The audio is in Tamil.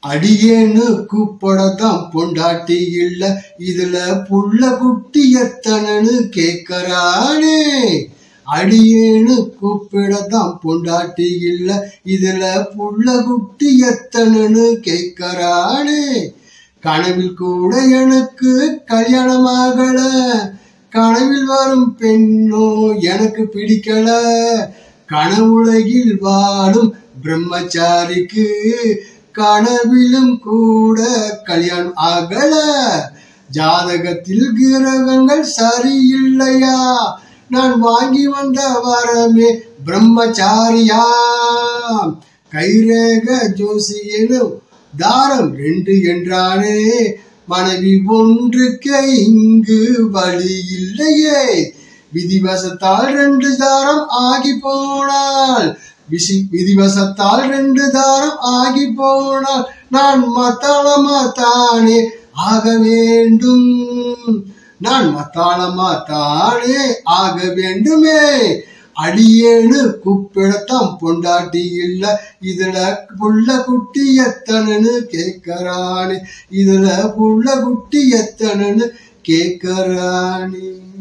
அடியேன்னு கூப்பிடத்தான் பொண்டாட்டி இல்ல இதுல புள்ள குட்டி எத்தனைன்னு கேக்கறானே அடியேன்னு கூப்பிடத்தான் பொண்டாட்டி இல்ல இதுல புள்ள குட்டி எத்தனைன்னு கேக்கறானே கனவில் கூட எனக்கு கல்யாணமாகல கனவில் வரும் பெண்ணோ எனக்கு பிடிக்கல கனவுலகில் வாழும் பிரம்மச்சாரிக்கு கனவிலும் கூட கல்யாணம் ஆகல ஜாதகத்தில் கிரகங்கள் சரியில்லையா நான் வாங்கி வந்த வரமே பிரம்மச்சாரியா கைரேக ஜோசியனும் தாரம் ரெண்டு என்றானே மனைவி ஒன்றுக்கு இங்கு வழி இல்லையே விதிவசத்தால் ரெண்டு தாரம் ஆகி போனால் விசி விதிவசத்தால் ரெண்டு தாரம் ஆகி போனால் நான் மத்தாளமா தானே ஆக வேண்டும் நான் மத்தாளமா தானே ஆக வேண்டுமே அடியேன்னு கூப்பிடத்தான் பொண்டாட்டி இல்ல இதுல புள்ள குட்டி எத்தனைன்னு கேக்கறானே இதுல புள்ள குட்டி எத்தனைன்னு கேக்கறானே